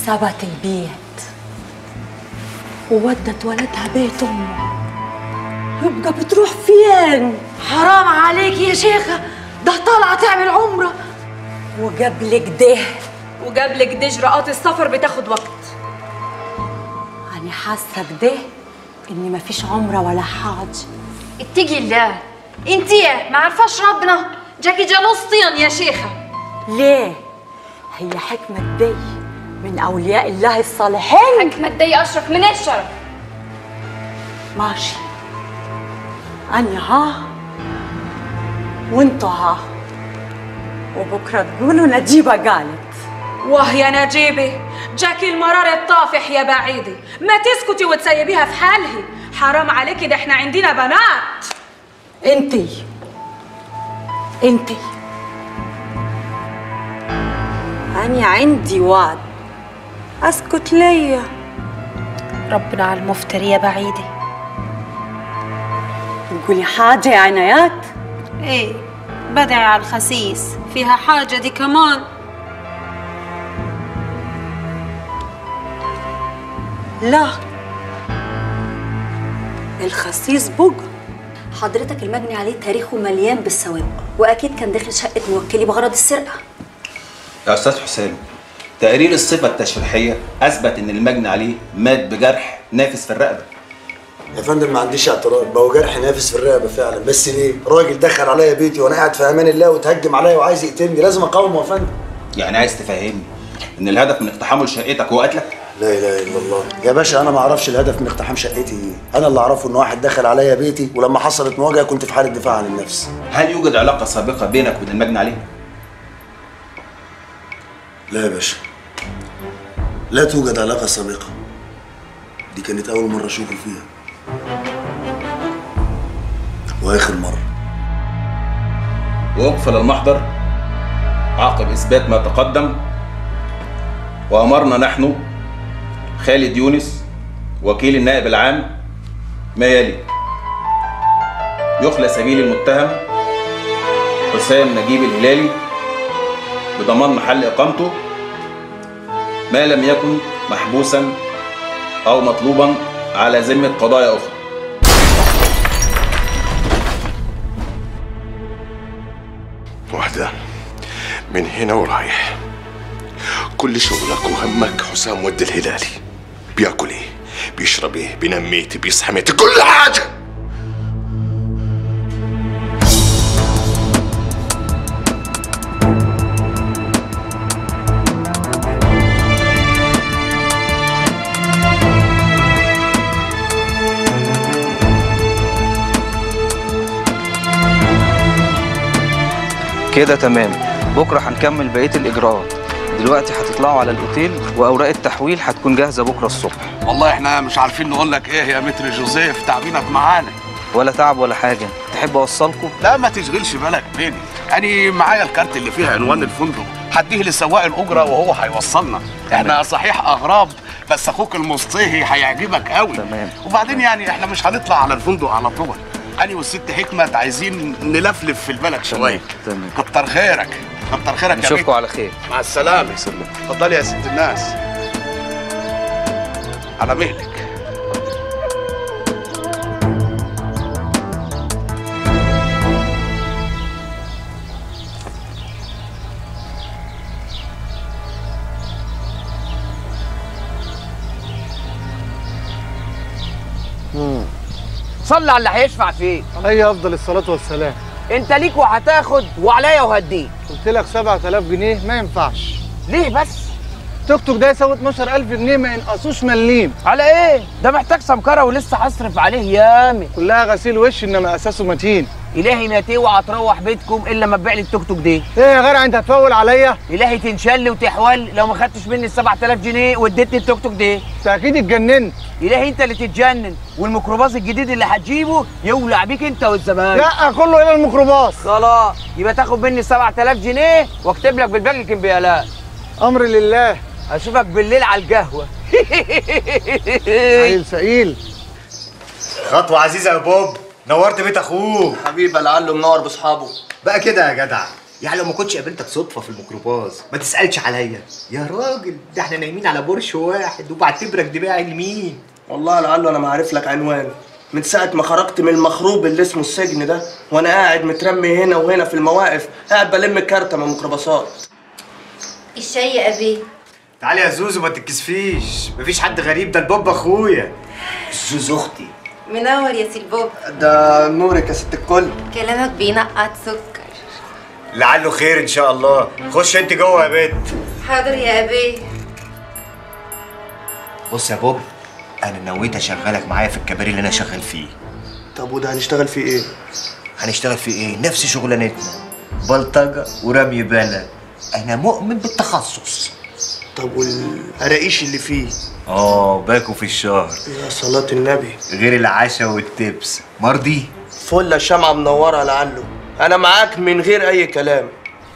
سابت البيت وودت ولدها بيت امه يبقى بتروح فين حرام عليك يا شيخة ده طالعة تعمل عمرة وقبل كده وقبل كده إجراءات السفر بتاخد وقت أنا حاسة كده إني مفيش عمرة ولا حاجة اتقي الله انتي ما عرفاش ربنا جاكي جلوسطين يا شيخة ليه؟ هي حكمة دي من أولياء الله الصالحين حكمة دي أشرف من الشرف ماشي أنا ها وانتوا ها وبكرة تقولوا نجيبة قالت واه يا نجيبة جاكي المرار الطافح يا بعيدة ما تسكتي وتسيبيها في حالها حرام عليكي ده احنا عندنا بنات انتي انتي أنا عندي وعد أسكت ليا ربنا على المفتري يا بعيدة قولي حاجة يا عنايات ايه بدعي على الخسيس فيها حاجة دي كمان لا الخسيس بوجا حضرتك المجني عليه تاريخه مليان بالسوابق واكيد كان داخل شقه موكلي بغرض السرقه يا استاذ حسام تقرير الصفة التشريحية أثبت إن المجني عليه مات بجرح نافذ في الرقبة يا فندم ما عنديش اعتراض ما هو جرح نافس في الرقبه فعلا بس ليه؟ راجل دخل عليا بيتي وانا قاعد في امان الله وتهجم عليا وعايز يقتلني لازم اقاومه يا فندم يعني عايز تفهمني إن الهدف من اقتحامه لشقتك هو قتلك؟ لا اله الا الله يا باشا انا ما اعرفش الهدف من اقتحام شقتي ايه انا اللي اعرفه ان واحد دخل عليا بيتي ولما حصلت مواجهه كنت في حاله دفاع عن النفس هل يوجد علاقة سابقة بينك وبين المجني عليه؟ لا يا باشا لا توجد علاقه سابقه دي كانت اول مره اشوفه فيها واخر مره وأقفل المحضر عقب إثبات ما تقدم وأمرنا نحن خالد يونس وكيل النائب العام ما يلي يخلى سبيل المتهم حسام نجيب الهلالي بضمان محل إقامته ما لم يكن محبوسا أو مطلوبا على ذمة قضايا أخرى وحدة من هنا ورايح كل شغلك وهمك حسام ود الهلالي بياكل ايه بيشرب ايه بينام ميتي بيصحى ميتي كل حاجة كده تمام بكره هنكمل بقيه الاجراءات دلوقتي هتطلعوا على الاوتيل واوراق التحويل هتكون جاهزه بكره الصبح والله احنا مش عارفين نقول لك ايه يا متر جوزيف تعبينك معانا ولا تعب ولا حاجه تحب اوصلكم لا ما تشغلش بالك بيني انا معايا الكارت اللي فيها عنوان الفندق هديه لسواق الاجره وهو هيوصلنا احنا صحيح اغراب بس اخوك المصطهي هيعجبك قوي تمام. وبعدين يعني احنا مش هنطلع على الفندق على طول انا والست حكمت عايزين نلفلف في البلد شويه تمام كتر خيرك كتر خيرك يا نشوفكم بيه. على خير مع السلامه اتفضلي يا ست الناس على مهلك صلي على اللي هيشفع فيك علي افضل الصلاه والسلام انت ليك وهتاخد وعليا وهديك قلت لك 7000 جنيه ما ينفعش ليه بس توك توك ده يساوي 12000 جنيه ما ينقصوش مليم على ايه ده محتاج سمكره ولسه هصرف عليه يامي كلها غسيل وش انما اساسه متين الهي ما توعى تروح بيتكم الا ما تبيع لي التوك توك دي ايه يا غير انت هتفول عليا الهي تنشل وتحول لو ما خدتش مني ال 7000 جنيه واديتني التوك توك دي انت اكيد اتجننت الهي انت اللي تتجنن والميكروباص الجديد اللي هتجيبه يولع بيك انت والزبائن لا كله الى الميكروباص خلاص يبقى تاخد مني 7000 جنيه واكتب لك بالباقي الكمبيالات امر لله اشوفك بالليل على القهوه عيل سئيل خطوة عزيزة يا بوب نورت بيت اخوك حبيبي لعله منور باصحابه بقى كده يا جدع يعني لو ما كنتش قابلتك صدفه في الميكروباص ما تسالش عليا يا راجل ده احنا نايمين على برش واحد وبعتبرك دراعي لمين والله لعله انا ما عارف لك عنوان من ساعة ما خرجت من المخروب اللي اسمه السجن ده وانا قاعد مترمي هنا وهنا في المواقف قاعد بلم الكارتة من الميكروباصات الشاي يا ابي تعالي يا زوزو ما تتكسفيش مفيش حد غريب ده البابا اخويا زوزو اختي منور يا سي البوب ده نورك يا ست الكل كلامك بينقط سكر لعله خير ان شاء الله خش انت جوه يا بنت حاضر يا ابي بص يا بوب انا نويت اشغلك معايا في الكباري اللي انا شغال فيه طب وده هنشتغل فيه ايه؟ هنشتغل فيه ايه نفس شغلانتنا بلطجه ورمي بلد انا مؤمن بالتخصص طب والقراقيش اللي فيه اه باكو في الشهر يا صلاة النبي غير العشاء والتبس مرضي فل شمعة منورة لعله أنا معاك من غير أي كلام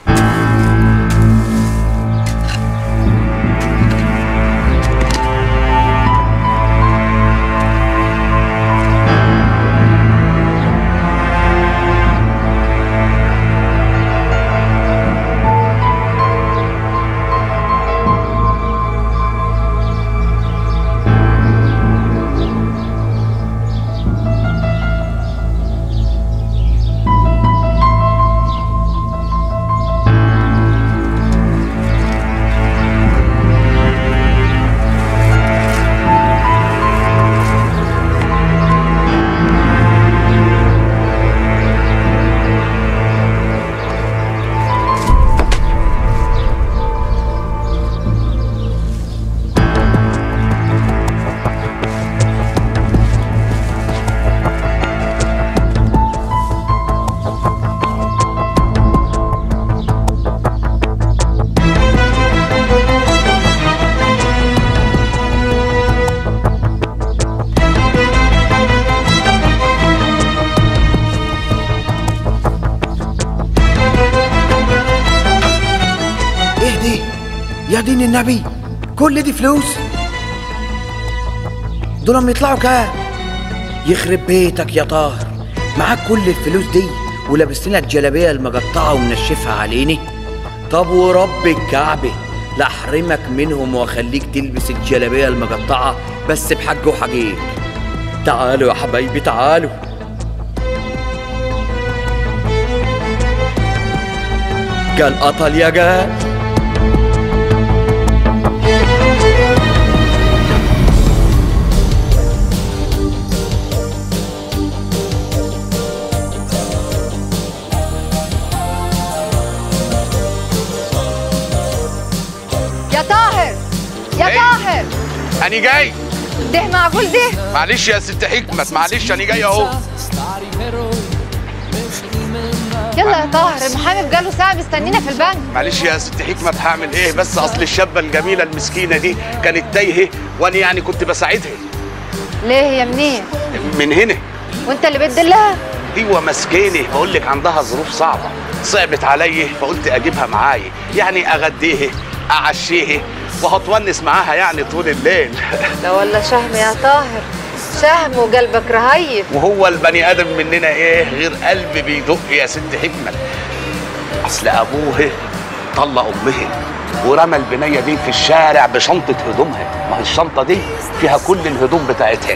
ايه دي يا دين النبي كل دي فلوس دول اما يطلعوا كام يخرب بيتك يا طاهر معاك كل الفلوس دي ولابس لنا الجلابيه المقطعه ومنشفها عليني طب ورب الكعبه لا احرمك منهم واخليك تلبس الجلابيه المقطعه بس بحق وحقيق تعالوا يا حبايبي تعالوا قال قتل يا قال يا طاهر يا إيه؟ طاهر انا جاي ده معقول ده معلش يا ست حكمت معلش انا جاي اهو يلا يا طاهر المحامي بقاله ساعه مستنينا في البنك معلش يا ست حكمت هعمل ايه بس اصل الشابه الجميله المسكينه دي كانت تايهه وانا يعني كنت بساعدها ليه هي منين من هنا وانت اللي بتدلها ايوه مسكينه بقول لك عندها ظروف صعبه صعبت عليا فقلت اجيبها معايا يعني اغديها اعشيها وهتونس معاها يعني طول الليل لا ولا شهم يا طاهر شهم وقلبك رهيف وهو البني ادم مننا ايه غير قلب بيدق يا ست حكمه اصل ابوه طلق امه ورمى البنيه دي في الشارع بشنطه هدومها ما هي الشنطه دي فيها كل الهدوم بتاعتها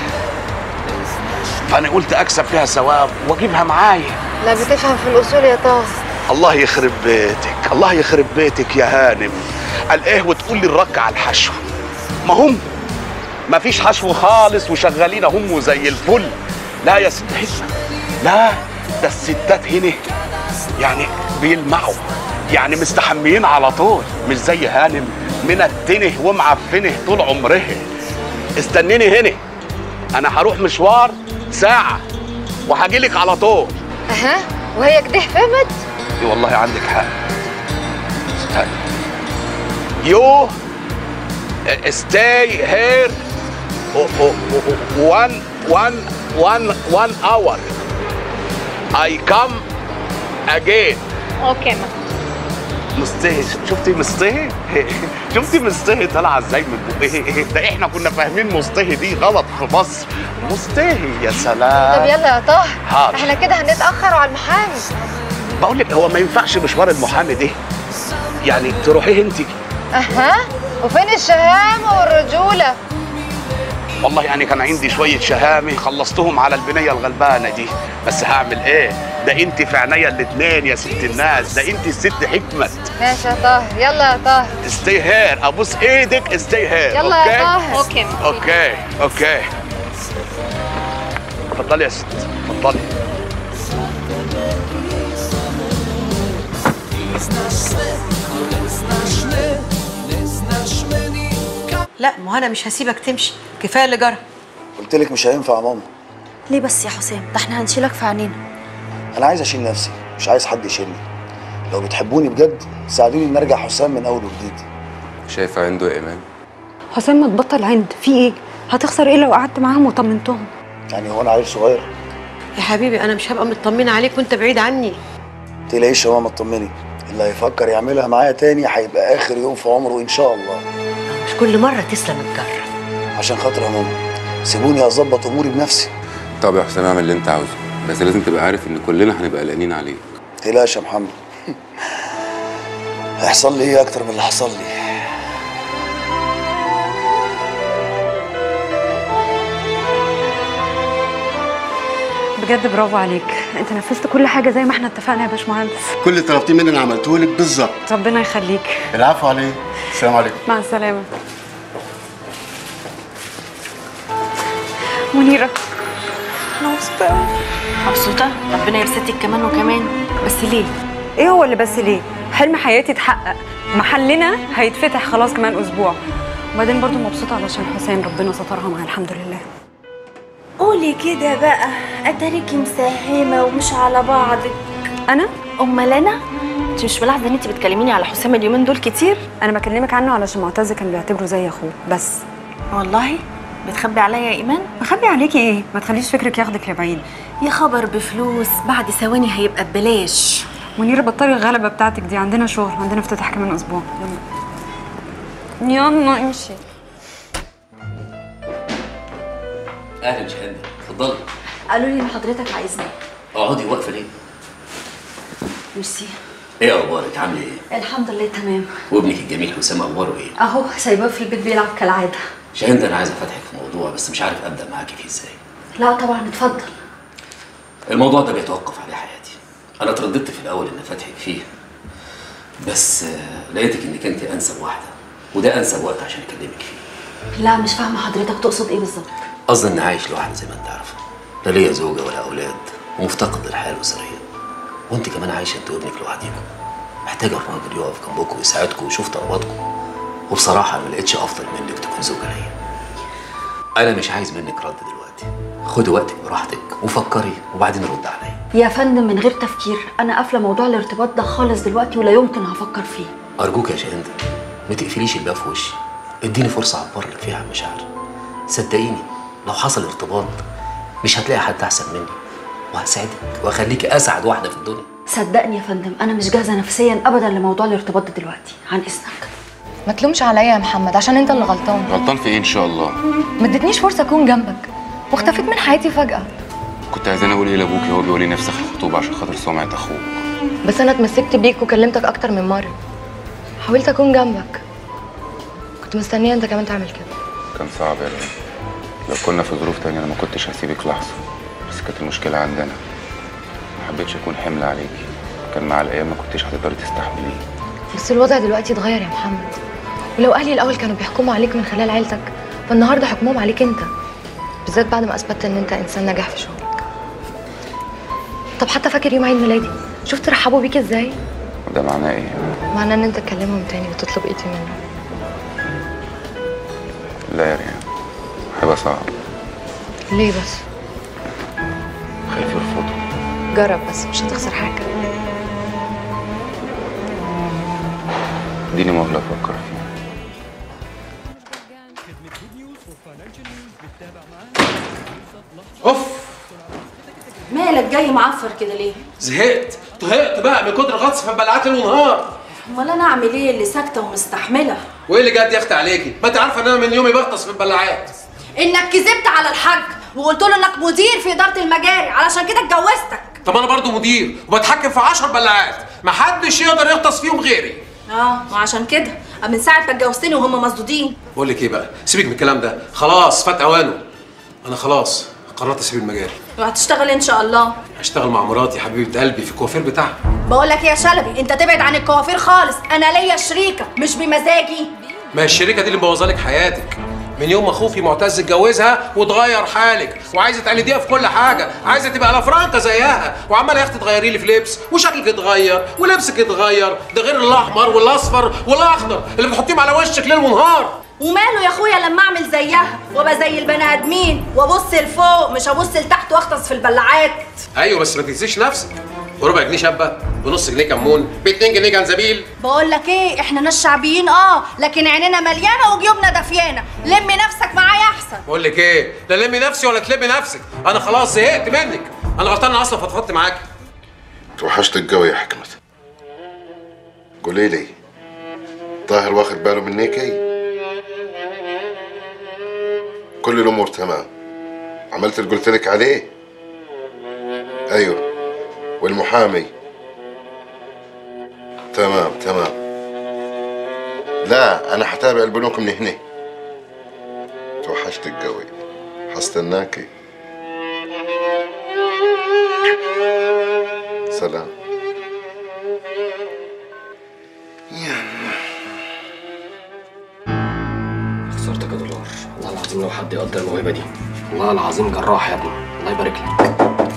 فانا قلت اكسب فيها ثواب واجيبها معايا لا بتفهم في الاصول يا طاهر الله يخرب بيتك الله يخرب بيتك يا هانم قال ايه وتقول لي الرك على الحشو ما هم ما فيش حشو خالص وشغالين هم زي الفل لا يا ست حسن لا ده الستات هنا يعني بيلمعوا يعني مستحميين على طول مش زي هانم منتنه ومعفنه طول عمرها استنيني هنا انا هروح مشوار ساعه وهجيلك على طول اها وهي كده فهمت اي والله عندك حق استنى يو stay here one one one one hour I come again اوكي ما مستهي شفتي مستهي شفتي مستهي طالعه ازاي من بقها ده احنا كنا فاهمين مستهي دي غلط في مصر مستهي يا سلام طب يلا يا طاهر حاضر. احنا كده هنتاخر على المحامي بقول لك هو ما ينفعش مشوار المحامي ده يعني تروحيه انت اها وفين الشهامة والرجولة والله يعني كان عندي شويه شهامه خلصتهم على البنيه الغلبانه دي بس هعمل ايه ده انت في عينيا الاتنين يا ست الناس ده انت الست حكمت ماشي يا طاهر يلا يا طاهر استي هير ابوس ايدك استي هير يلا اوكي يا طاهر اوكي اوكي اوكي اتفضلي يا ست اتفضلي لا ما هو انا مش هسيبك تمشي كفايه اللي جرى قلت لك مش هينفع يا ماما ليه بس يا حسام ده احنا هنشيلك في عينينا انا عايز اشيل نفسي مش عايز حد يشيلني لو بتحبوني بجد ساعدوني ان ارجع حسام من اول وجديد شايفه عنده ايمان حسام ما تبطل عند في ايه هتخسر ايه لو قعدت معاهم وطمنتهم يعني هو انا عيل صغير يا حبيبي انا مش هبقى مطمنه عليك وانت بعيد عني تلاقيش يا ماما اطمني اللي هيفكر يعملها معايا تاني هيبقى اخر يوم في عمره ان شاء الله مش كل مره تسلم الجره عشان خاطر يا ماما سيبوني اظبط اموري بنفسي طب يا حسام اعمل اللي انت عاوزه بس لازم تبقى عارف ان كلنا هنبقى قلقانين عليك تقلقش يا محمد هيحصل لي ايه اكتر من اللي حصل لي بجد برافو عليك انت نفذت كل حاجه زي ما احنا اتفقنا يا باشمهندس كل اللي طلبتيه مني انا عملته لك بالظبط ربنا يخليك العفو عليه السلام عليكم مع السلامه منيره انا مبسوطه مبسوطة؟ ربنا يبسطك كمان وكمان بس ليه ايه هو اللي بس ليه حلم حياتي اتحقق محلنا هيتفتح خلاص كمان اسبوع وبعدين برضو مبسوطه علشان حسين ربنا سترها معاه الحمد لله قولي كده بقى اتاريكي مساهمة ومش على بعضك انا امال انا انت مش ملاحظه ان انت بتكلميني على حسام اليومين دول كتير انا بكلمك عنه علشان معتز كان بيعتبره زي اخوه بس والله بتخبي عليا يا ايمان بخبي عليكي ايه ما تخليش فكرك ياخدك يا بعيد يا خبر بفلوس بعد ثواني هيبقى ببلاش منيره بطلي الغلبه بتاعتك دي عندنا شغل عندنا افتتاح كمان اسبوع يلا يلا امشي اهلا شهاده اتفضلي قالوا لي ان حضرتك عايزني اقعدي واقفه ليه؟ ميرسي ايه اخبارك عامله ايه؟ الحمد لله تمام وابنك الجميل حسام اخباره ايه؟ اهو سايباه في البيت بيلعب كالعاده شاهين انا عايز افتحك في موضوع بس مش عارف ابدا معاكي فيه ازاي لا طبعا اتفضل الموضوع ده بيتوقف عليه حياتي انا اترددت في الاول ان فتحك فيه بس آه، لقيتك انك انت انسب واحده وده انسب وقت عشان اكلمك فيه لا مش فاهمه حضرتك تقصد ايه بالظبط قصدي اني عايش لوحدي زي ما انت عارفه لا ليا زوجه ولا اولاد ومفتقد للحياه الاسريه وانت كمان عايشه انت وابنك لوحديكم محتاجه الراجل يقف جنبكم ويساعدكم ويشوف طلباتكم وبصراحه ما لقيتش افضل منك تكون زوجه ليا انا مش عايز منك رد دلوقتي خدي وقتك براحتك وفكري وبعدين رد عليا يا فندم من غير تفكير انا قافله موضوع الارتباط ده خالص دلوقتي ولا يمكن هفكر فيه ارجوك يا شهندة ما تقفليش الباب في وشي اديني فرصه اعبر لك فيها عن مشاعري صدقيني لو حصل ارتباط مش هتلاقي حد احسن مني وهساعدك واخليكي اسعد واحده في الدنيا صدقني يا فندم انا مش جاهزه نفسيا ابدا لموضوع الارتباط ده دلوقتي عن اذنك ما تلومش عليا يا محمد عشان انت اللي غلطان غلطان في ايه ان شاء الله ما ادتنيش فرصه اكون جنبك واختفيت من حياتي فجاه كنت عايزاني اقول ايه لابوكي وهو بيقول لي نفسك الخطوبه عشان خاطر سمعه اخوك بس انا اتمسكت بيك وكلمتك اكتر من مره حاولت اكون جنبك كنت مستنيه انت كمان تعمل كده كان صعب يا ريان لو كنا في ظروف تانية انا ما كنتش هسيبك لحظه بس كانت المشكله عندنا ما حبيتش اكون حمل عليكي كان مع الايام ما كنتش هتقدري تستحمليه بس الوضع دلوقتي اتغير يا محمد ولو اهلي الاول كانوا بيحكموا عليك من خلال عيلتك فالنهارده حكمهم عليك انت بالذات بعد ما اثبتت ان انت انسان ناجح في شغلك طب حتى فاكر يوم عيد ميلادي شفت رحبوا بيك ازاي وده معناه ايه معناه ان انت تكلمهم تاني وتطلب ايدي منهم لا يا ريان هيبقى صعب ليه بس خايف يرفضوا جرب بس مش هتخسر حاجه اديني مهله افكر فيها اوف مالك جاي معفر كده ليه زهقت طهقت بقى من كتر غطس في البلعات ليل ونهار امال انا اعمل ايه اللي ساكته ومستحمله وايه اللي جد يخت عليكي ما انت عارفه ان انا من يومي بغطس في البلعات انك كذبت على الحاج وقلت له انك مدير في اداره المجاري علشان كده اتجوزتك طب انا برضو مدير وبتحكم في 10 بلاعات محدش يقدر يغطس فيهم غيري اه وعشان كده من ساعه ما اتجوزتني وهم مسدودين بقول لك ايه بقى سيبك من الكلام ده خلاص فات اوانه انا خلاص قررت اسيب المجال وهتشتغل ان شاء الله هشتغل مع مراتي حبيبه قلبي في الكوافير بتاعها بقول لك إيه يا شلبي انت تبعد عن الكوافير خالص انا ليا شريكه مش بمزاجي ما هي الشركه دي اللي مبوظه لك حياتك من يوم ما اخوكي معتز اتجوزها وتغير حالك وعايزه تقلديها في كل حاجه عايزه تبقى لافرانكا زيها وعماله يا اختي تغيري لي في لبس وشكلك اتغير ولبسك اتغير ده غير الاحمر والاصفر والاخضر اللي بتحطيهم على وشك ليل ونهار وماله يا اخويا لما اعمل زيها وابقى زي البني ادمين وابص لفوق مش ابص لتحت واغطس في البلاعات ايوه بس ما تنسيش نفسك وربع جنيه شابه بنص جنيه كمون ب 2 جنيه جنزبيل بقول لك ايه احنا ناس شعبيين اه لكن عينينا مليانه وجيوبنا دافيانه لمي نفسك معايا احسن بقول لك ايه لا لمي نفسي ولا تلمي نفسك انا خلاص زهقت منك انا غلطان أنا اصلا فضفضت معاكي توحشتك قوي يا حكمة قولي لي طاهر واخد باله منيكي كل الامور تمام عملت اللي قلت لك عليه ايوه والمحامي تمام تمام لا انا حتابع البنوك من هنا توحشتك قوي حستناكي سلام خسرتك يا دولار والله العظيم لو حد يقدر الموهبه دي والله العظيم جراح يا ابني الله يبارك لك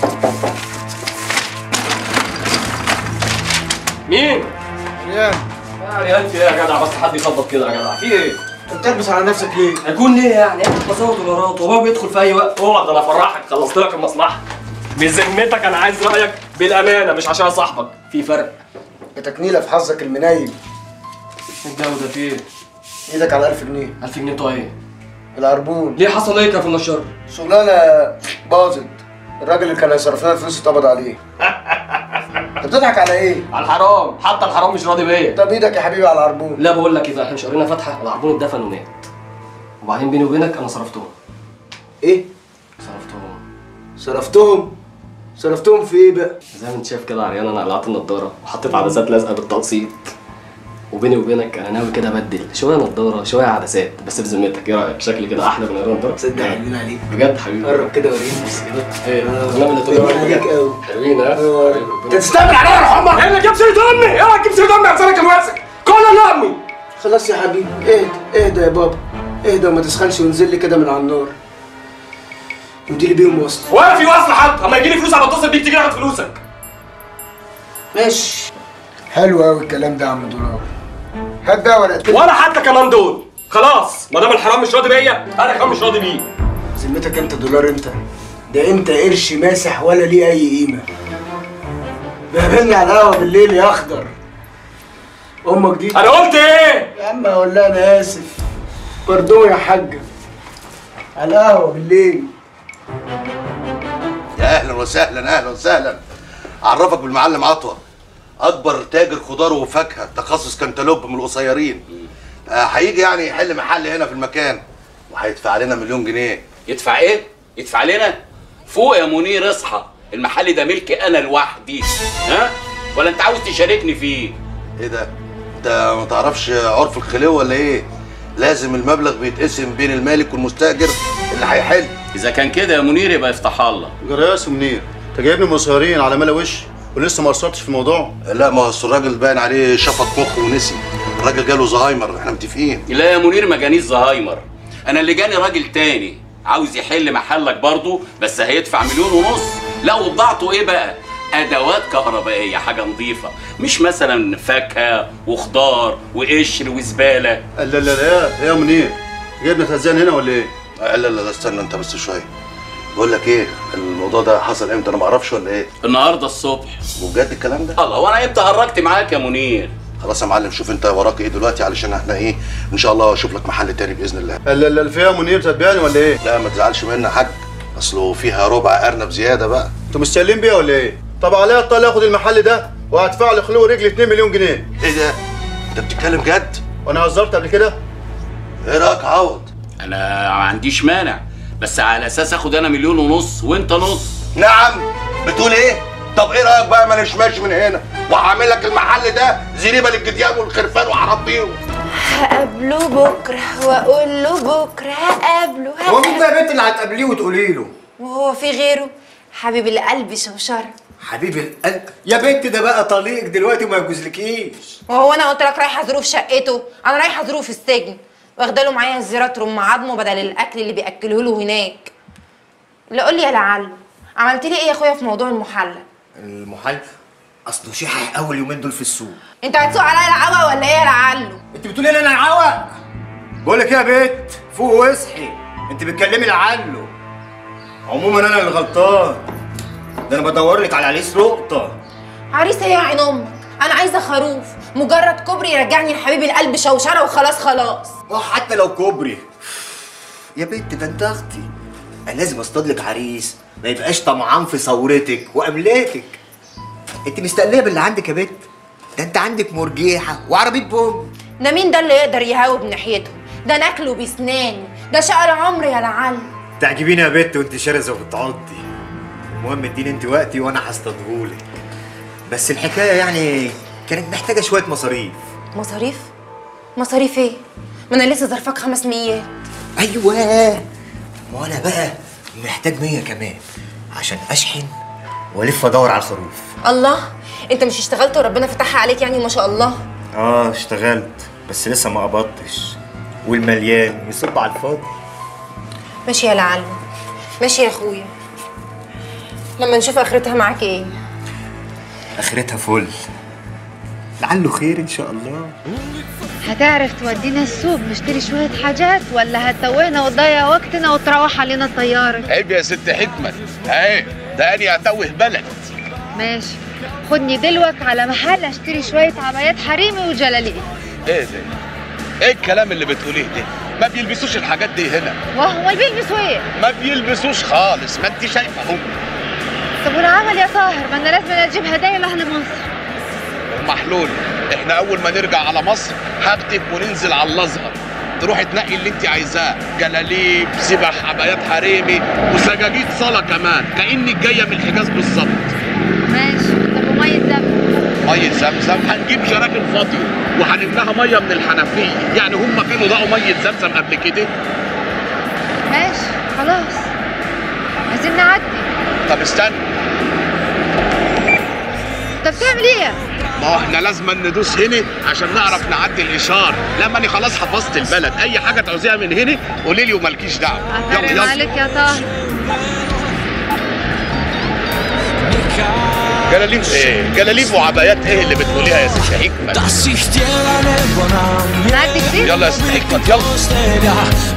مين؟ ريان يا ريان في ايه يا جدع بس حد يخبط كده يا جدع في ايه؟ انت تلبس على نفسك ليه؟ هيكون ليه يعني؟ انت بزود دولارات وهو بيدخل في اي وقت اقعد انا افرحك خلصت لك المصلحه بذمتك انا عايز رايك بالامانه مش عشان صاحبك في فرق تكنيله في حظك المنيل الجوده في ايه؟ ايدك على 1000 جنيه 1000 جنيه بتوع ايه؟ العربون ليه حصل ايه كان في النشار؟ شغلانه باظت الراجل اللي كان هيصرف لنا الفلوس اتقبض عليه انت بتضحك على ايه؟ على الحرام حتى الحرام مش راضي بيا طب ايدك يا حبيبي على العربون لا بقول لك ايه بقى احنا مش قرينا فاتحه العربون اتدفن ومات وبعدين بيني وبينك انا صرفتهم ايه؟ صرفتهم صرفتهم صرفتهم في ايه بقى؟ زي ما انت شايف كده يا عريان انا قلعت النضاره وحطيت عدسات لازقه بالتقسيط وبيني وبينك انا ناوي كده ابدل شويه نضاره شويه عدسات بس بذمتك ايه رايك شكلي كده احلى من غير نضاره تصدق حلوين عليك بجد حبيبي قرب كده وريني بس كده ايه انا اللي حلوين تقول عليك قوي حلوين ها انت تستقبل عليا يا حمار ايه اللي جاب سيره امي اوعى تجيب سيره امي عشانك الواسك كل اللي امي خلاص يا حبيبي اهدى اهدى يا بابا اهدى وما تسخنش وانزل لي كده من على النار ودي لي بيهم وصل ولا في وصل حتى اما يجي لي فلوس هبقى اتصل بيك تيجي تاخد فلوسك ماشي حلو قوي الكلام ده يا عم دولار هات بقى ورقتين ولا حتى كمان دول خلاص ما دام الحرام مش راضي بيا انا كمان مش راضي بيه ذمتك انت دولار انت ده انت قرش ماسح ولا ليه اي قيمه بقابلني على القهوه بالليل يا اخضر امك دي انا قلت ايه يا عم اقول لها انا اسف باردون يا حاجه على القهوه بالليل يا اهلا وسهلا اهلا وسهلا اعرفك بالمعلم عطوه اكبر تاجر خضار وفاكهه تخصص كنتالوب من القصيرين آه، هيجي يعني يحل محل هنا في المكان وهيدفع لنا مليون جنيه يدفع ايه؟ يدفع لنا؟ فوق يا منير اصحى المحل ده ملكي انا لوحدي ها؟ ولا انت عاوز تشاركني فيه؟ ايه ده؟ انت ما تعرفش عرف الخليوه ولا ايه؟ لازم المبلغ بيتقسم بين المالك والمستاجر اللي هيحل اذا كان كده يا منير يبقى يفتح الله جراس منير انت جايبني مصيرين على ملا وش ولسه ما قصرتش في الموضوع لا ما هو أصل الراجل باين عليه شفط مخ ونسي الراجل جاله زهايمر احنا متفقين لا يا منير ما جانيش زهايمر انا اللي جاني راجل تاني عاوز يحل محلك برضه بس هيدفع مليون ونص لا وبضاعته ايه بقى ادوات كهربائيه حاجه نظيفه مش مثلا فاكهه وخضار وقشر وزباله لا لا لا يا منير جايبنا تهزان هنا ولا ايه؟ لا لا لا استنى انت بس شويه بقول لك ايه الموضوع ده حصل امتى انا ما اعرفش ولا ايه النهارده الصبح وبجد الكلام ده الله وانا امتى هرجت معاك يا منير خلاص يا معلم شوف انت وراك ايه دلوقتي علشان احنا ايه ان شاء الله اشوف لك محل تاني باذن الله لا لا لا فيها منير تتبعني ولا ايه؟ لا ما تزعلش مني يا حاج اصله فيها ربع ارنب زياده بقى انتوا مستقلين بيها ولا ايه؟ طب عليا اضطر اخد المحل ده وهدفع له خلو رجلي 2 مليون جنيه ايه ده؟ انت بتتكلم جد؟ وانا هزرت قبل كده؟ ايه رايك عوض؟ انا ما عنديش مانع بس على اساس اخد انا مليون ونص وانت نص نعم بتقول ايه؟ طب ايه رايك بقى ما مش ماشي من هنا وهعمل لك المحل ده زريبه للجديان والخرفان وهربيهم هقابله بكره واقول له بكره هقابله هو مين ده يا بنت اللي هتقابليه وتقولي له وهو في غيره حبيب القلب شوشره حبيب القلب يا بنت ده بقى طليق دلوقتي وما يجوزلكيش وهو انا قلت لك رايحه ظروف شقته انا رايحه ظروف السجن واخده له معايا الزيارات رم عظمه بدل الاكل اللي بياكله له هناك اللي قول لي يا لعل عملت لي ايه يا اخويا في موضوع المحلى المحل اصله شحح اول يومين دول في السوق انت هتسوق عليا العوا ولا ايه يا لعله انت بتقولي لي انا العوق بقول لك ايه يا بنت فوق واصحي انت بتكلمي لعله عموما انا اللي غلطان ده انا بدور لك على عريس لقطه عريس ايه يا عين امك انا عايزه خروف مجرد كوبري يرجعني لحبيب القلب شوشره وخلاص خلاص اه حتى لو كوبري يا بنت ده انت اختي انا لازم اصطاد لك عريس ما يبقاش طمعان في ثورتك وقبلتك انت مستقليه باللي عندك يا بنت ده انت عندك مرجيحه وعربيه بوم ده مين ده اللي يقدر يهاوب ناحيته ده ناكله بسناني ده شقى العمر يا لعل تعجبيني يا بنت وانت شرسه وبتعضي المهم اديني انت وقتي وانا هصطادهولك بس الحكايه يعني كانت محتاجه شويه مصاريف مصاريف مصاريف ايه ما انا لسه ظرفك خمس ميات ايوه ما انا بقى محتاج مية كمان عشان اشحن والف ادور على الخروف الله انت مش اشتغلت وربنا فتحها عليك يعني ما شاء الله اه اشتغلت بس لسه ما قبضتش والمليان يصب على الفاضي ماشي يا لعل ماشي يا اخويا لما نشوف اخرتها معاك ايه اخرتها فل لعله خير ان شاء الله هتعرف تودينا السوق نشتري شوية حاجات ولا هتتوهنا وتضيع وقتنا وتروح علينا الطيارة عيب يا ست حكمة عيب ده اني اتوه بلد ماشي خدني دلوك على محل اشتري شوية عبايات حريمي وجلاليه ايه ده ايه الكلام اللي بتقوليه ده ما بيلبسوش الحاجات دي هنا وهو بيلبسوا ايه؟ ما بيلبسوش خالص ما انت شايفه هم طب والعمل يا طاهر ما انا لازم اجيب هدايا لاهل مصر محلول احنا اول ما نرجع على مصر هكتب وننزل على الازهر تروحي تنقي اللي انت عايزاه جلاليب سبح عبايات حريمي وسجاجيد صلاه كمان كانك جايه من الحجاز بالظبط ماشي طب ومية زمزم ميه زمزم هنجيب جراكن فاضيه وهنملاها ميه من الحنفيه يعني هم كانوا لقوا ميه زمزم قبل كده ماشي خلاص عايزين نعدي طب استنى طب بتعمل ايه؟ ما هو احنا لازم ندوس هنا عشان نعرف نعدي الاشاره لما انا خلاص حفظت البلد اي حاجه تعوزيها من هنا قولي لي ومالكيش دعوه يلا أكرم يلا عليك يا طاهر جلاليب ايه جلاليب وعبايات ايه اللي بتقوليها يا ست حكمه نعدي كتير يلا يا ست حكمه يلا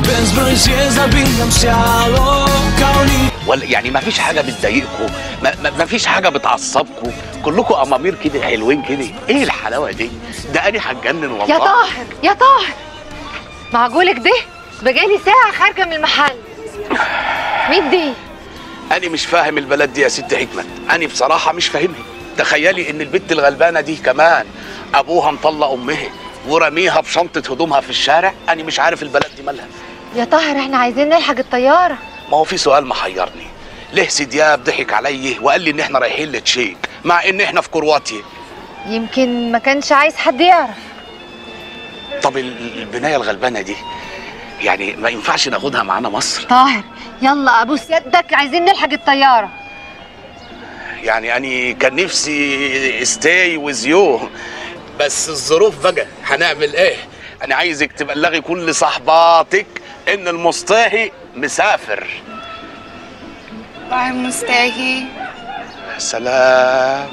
ولا يعني ما فيش حاجه بتضايقكم ما, ما, ما فيش حاجه بتعصبكم كلكم امامير كده حلوين كده ايه الحلاوه دي ده انا هتجنن والله يا طاهر يا طاهر معقولك ده بقالي ساعة خارجة من المحل مين دي؟ انا مش فاهم البلد دي يا ست حكمه انا بصراحه مش فاهمها تخيلي ان البنت الغلبانه دي كمان ابوها مطلق امها ورميها بشنطه هدومها في الشارع انا مش عارف البلد دي مالها يا طاهر احنا عايزين نلحق الطيارة ما هو في سؤال محيرني ليه سيدياب ضحك علي وقال لي ان احنا رايحين لتشيك مع ان احنا في كرواتيا يمكن ما كانش عايز حد يعرف طب ال- البنايه الغلبانه دي يعني ما ينفعش ناخدها معانا مصر طاهر يلا ابوس يدك عايزين نلحق الطيارة يعني أنا كان نفسي ستاي ويز يو بس الظروف بقى هنعمل ايه انا عايزك تبلغي كل صحباتك ان المصطاهي مسافر باي مستاهي يا سلام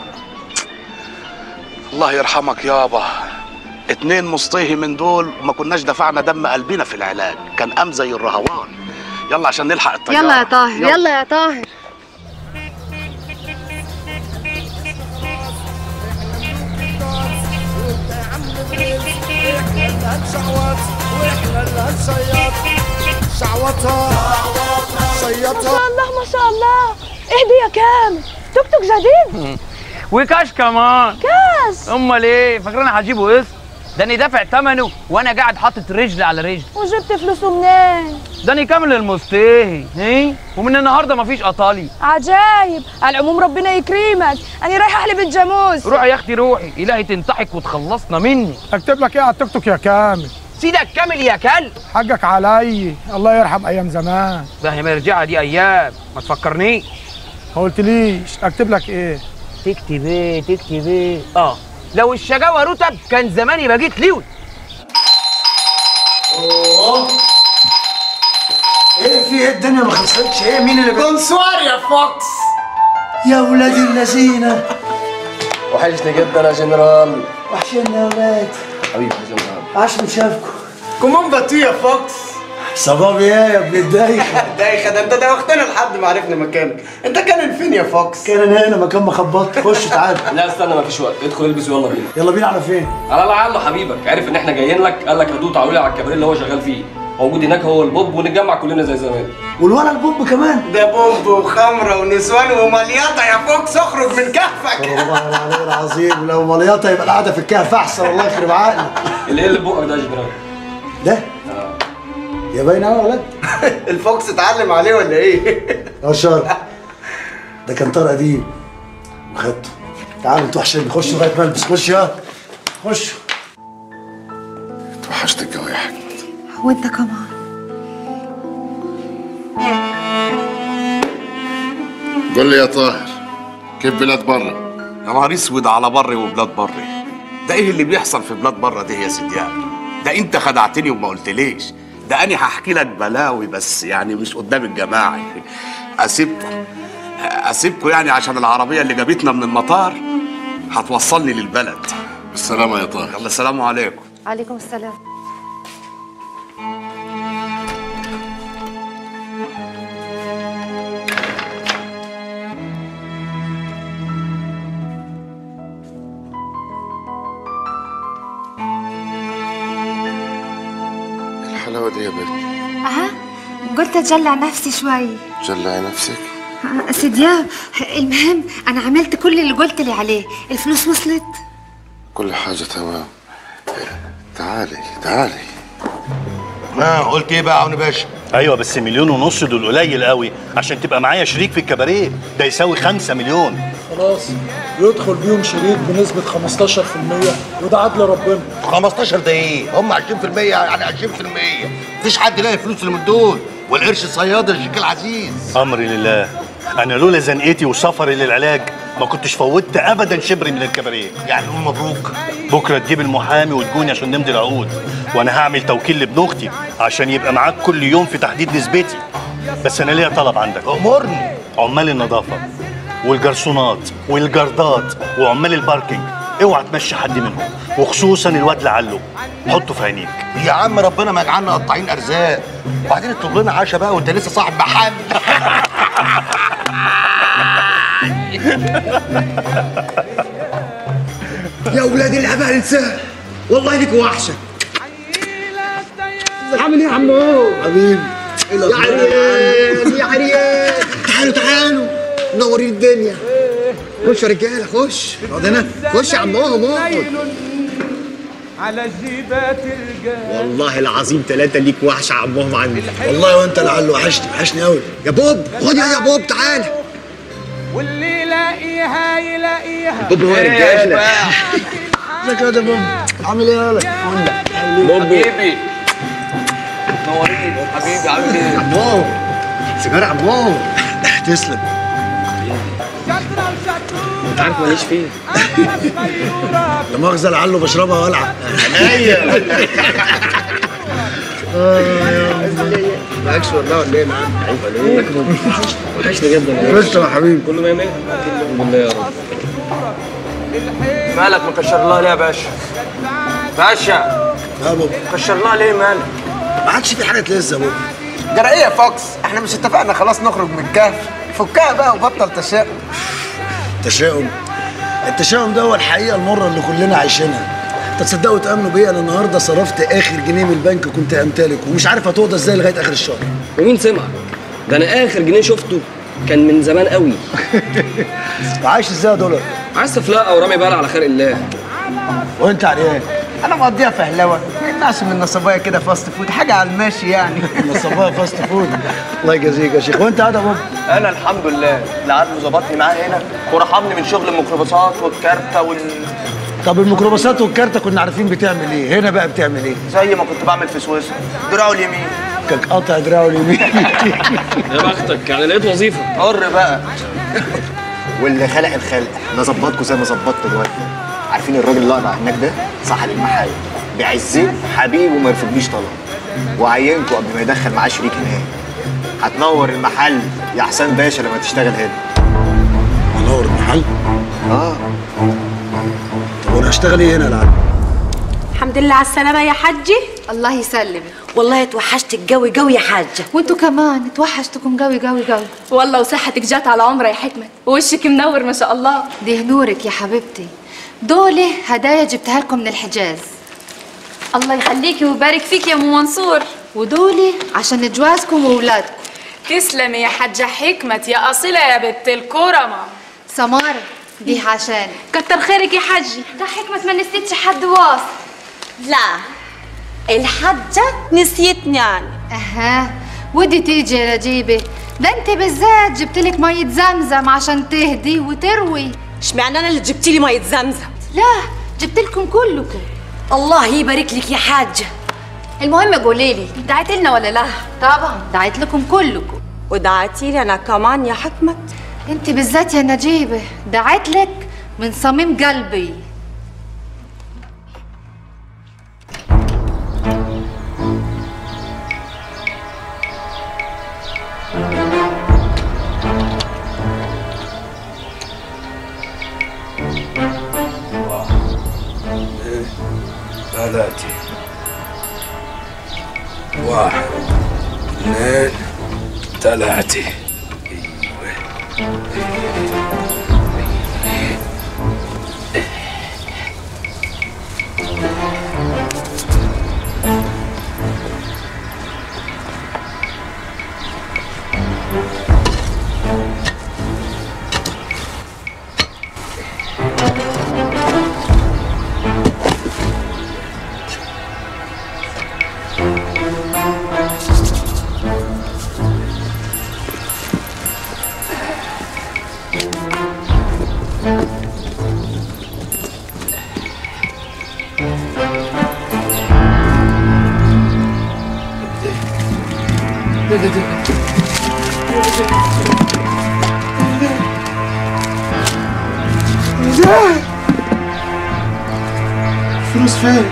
الله يرحمك يابا اتنين مصطهي من دول ما كناش دفعنا دم قلبنا في العلاج كان قام زي الرهوان يلا عشان نلحق الطياره يلا يا طاهر يلا يا طاهر ما شاء الله ما شاء الله اهدي يا كامل توك توك جديد وكاش كمان كاش امال ايه فاكرين هجيبه قسط ده انا دافع ثمنه وانا قاعد حاطط رجل على رجل وجبت فلوسه منين ده انا كامل المستهي هي ومن النهارده مفيش قطالي عجايب على العموم ربنا يكرمك انا رايحه احلب الجاموس روحي يا اختي روحي الهي تنتحك وتخلصنا مني اكتب لك ايه على التيك توك يا كامل سيدك كامل يا كلب حقك علي الله يرحم ايام زمان ده هي مرجعه دي ايام ما تفكرنيش ما قلتليش اكتب لك ايه تكتب ايه تكتب ايه اه لو الشجاوه رتب كان زماني بقيت ليون اوه ايه في ايه الدنيا ما خلصتش ايه مين اللي بونسوار يا فوكس يا ولاد اللذينه وحشني جدا يا جنرال وحشنا يا ولاد حبيبي يا جنرال عاش من شافكم كومون باتو يا فوكس صباب ايه يا ابن الدايخه الدايخه ده انت دوختنا لحد ما عرفنا مكانك انت كان فين يا فوكس كان هنا مكان ما خبطت خش تعال لا استنى مفيش وقت ادخل البس ويلا بينا يلا بينا على فين على لعله حبيبك عارف ان احنا جايين لك قال لك هدوه تعالوا لي على الكباريه اللي هو شغال فيه موجود هناك هو البوب ونتجمع كلنا زي زمان والولا البوب كمان ده بوب وخمره ونسوان ومليطه يا فوكس اخرج من كهفك والله العلي العظيم لو مليطه يبقى القعده في الكهف احسن الله يخرب عقلك اللي اللي بقك ده يا جنرال ده يا باين قوي يا ولد الفوكس اتعلم عليه ولا ايه؟ اه شر ده كان طار قديم وخدته تعالوا انتوا وحشين خشوا لغايه ما البس خش يا خش توحشتك قوي يا حاج وانت كمان قول لي يا طاهر كيف بلاد برا يا نهار اسود على بري وبلاد بري ده ايه اللي بيحصل في بلاد بره دي يا سيديان ده انت خدعتني وما قلتليش ده انا هحكي لك بلاوي بس يعني مش قدام الجماعه اسيبكم اسيبكم يعني عشان العربيه اللي جابتنا من المطار هتوصلني للبلد بالسلامه يا طاهر يلا السلام عليكم عليكم السلام الحلاوه دي يا بنت اها قلت اتجلع نفسي شوي جلعي نفسك سيدياب المهم انا عملت كل اللي قلت لي عليه الفلوس وصلت كل حاجه تمام تعالي تعالي اه قلت ايه بقى يا عون باشا ايوه بس مليون ونص دول قليل قوي عشان تبقى معايا شريك في الكباريه ده يساوي خمسة مليون خلاص يدخل بيهم شريك بنسبة 15% وده عدل ربنا 15 ده ايه هم 20% يعني 20% مفيش حد لاقي فلوس اللي من دول والقرش صياد يا شيخ العزيز امري لله انا لولا زنقتي وسفري للعلاج ما كنتش فوتت ابدا شبر من الكباريه يعني قول مبروك بكره تجيب المحامي وتجوني عشان نمضي العقود وانا هعمل توكيل لابن اختي عشان يبقى معاك كل يوم في تحديد نسبتي بس انا ليا طلب عندك امرني عمال النظافه والجرسونات والجردات وعمال الباركينج اوعى تمشي حد منهم وخصوصا الواد لعله حطه في عينيك يا عم ربنا ما يجعلنا قطاعين ارزاق وبعدين اطلب لنا عشاء بقى وانت لسه صاحب محل يا ولاد الهبل انساه والله ليك وحشه عامل ايه يا عمو حبيبي يا عريان يا عريان تعالوا تعالوا نورين الدنيا خش يا رجاله خش اقعد هنا خش يا عمهم اقعد على جيبات الرجال والله العظيم ثلاثة ليك وحشة عمهم عندي والله وانت لعله وحشني وحشني قوي يا بوب خد يا يا بوب تعالى واللي يلاقيها يلاقيها بوب هو رجالة ازيك يا بوب عامل ايه يالا بوب حبيبي نورين حبيبي عامل ايه عمو سيجارة عمو تسلم انت عارف ماليش فيه لا مؤاخذة لعله بشربها والعب عينيا اه يا معكش والله ولا ايه معاك؟ عيب عليك وحشني جدا وانت يا حبيبي كله مية مية الحمد لله يا رب مالك مكشر الله ليه يا باشا باشا يا بابا مكشر الله ليه مالك ما عادش في حاجة لسه يا بابا جرى ايه يا فوكس احنا مش اتفقنا خلاص نخرج من الكهف فكها بقى وبطل تشاؤم تشاؤم التشاؤم ده هو الحقيقة المرة اللي كلنا عايشينها انت تصدقوا تامنوا بيا انا النهارده صرفت اخر جنيه من البنك كنت امتلك ومش عارف هتقضى ازاي لغايه اخر الشهر ومين سمع ده انا اخر جنيه شفته كان من زمان قوي وعايش ازاي يا دولار عايز فلاقه ورامي بقى على خلق الله وانت عريان انا مقضيها فهلوه ما يمنعش من نصبايه كده فاست فود حاجه على الماشي يعني نصبايه فاست فود الله يجازيك يا شيخ وانت قاعد يا بابا انا الحمد لله العدل ظبطني معاه هنا ورحمني من شغل الميكروباصات والكارتة وال طب الميكروباصات والكارتة كنا عارفين بتعمل ايه هنا بقى بتعمل ايه زي ما كنت بعمل في سويسرا دراعه اليمين كان قاطع دراعه اليمين يا بختك يعني لقيت وظيفه حر بقى واللي خلق الخلق انا ظبطكم زي ما ظبطت دلوقتي عارفين الراجل اللي اقرع هناك ده صاحب المحل بيعزني حبيبي وما يرفضليش طلب وعينكم قبل ما يدخل معاه شريك هناك هتنور المحل يا حسام باشا لما تشتغل هنا منور المحل اه طب وانا هشتغل ايه هنا يا العم الحمد لله على السلامة يا حجي الله يسلمك والله اتوحشتك قوي قوي يا حاجة وانتوا كمان اتوحشتكم قوي قوي قوي والله وصحتك جات على عمره يا حكمة ووشك منور ما شاء الله دي نورك يا حبيبتي دول هدايا جبتها لكم من الحجاز الله يخليكي ويبارك فيك يا ام منصور ودول عشان جوازكم واولادكم تسلمي يا حاجة حكمة يا أصيلة يا بنت الكرمة سمارة دي عشان كتر خيرك يا حجي ده حكمة ما نسيتش حد واصل لا الحجة نسيتني يعني اها ودي تيجي يا رجيبة ده انت بالذات جبت لك مية زمزم عشان تهدي وتروي اشمعنى انا اللي جبتي لي مية زمزم لا جبت لكم كلكم الله يبارك لك يا حاجة المهم قولي لي دعيت لنا ولا لا طبعا دعيت لكم كلكم ودعتي لي انا كمان يا حكمة انت بالذات يا نجيبة دعيت لك من صميم قلبي ثلاثة واحد اثنين ثلاثة ازاي فلوس فين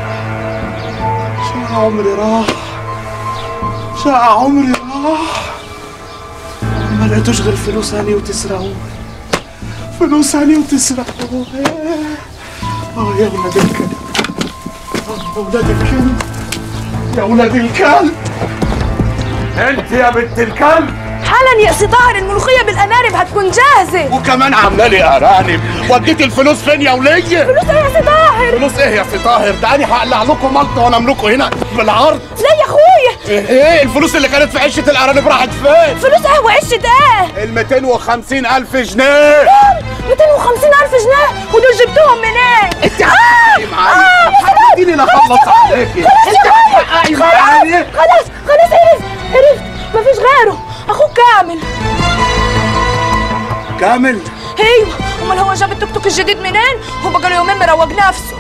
شقة عمري راح شقة عمري راح ما لقيتوش غير فلوس هاني وتسرقوه فلوس هاني وتسرقوه اه يا ولاد الكلب اه يا ولاد الكلب يا ولاد الكلب انت يا بنت الكلب حالا يا سي طاهر الملوخية بالأنارب هتكون جاهزة وكمان عامله لي ارانب وديت الفلوس فين يا وليه فلوس ايه يا سي طاهر فلوس ايه يا سي طاهر ده انا هقلع لكم ملطه وانا املكه هنا بالعرض لا يا اخويا ايه ايه الفلوس اللي كانت في عشه الارانب راحت فين فلوس ايه وعشة ايه ال 250 الف جنيه 250 ألف جنيه ودول جبتوهم منين؟ انت هتحققي معايا هتديني لا اخلص عليكي انت هتحققي معايا خلاص خلاص عرفت عرفت مفيش غيره اخوك كامل كامل ايوه امال هو جاب التوك توك الجديد منين؟ هو بقاله يومين مروج نفسه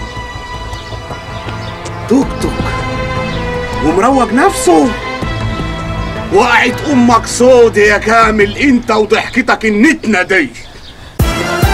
توك توك ومروج نفسه وقعت امك سودة يا كامل انت وضحكتك النتنه دي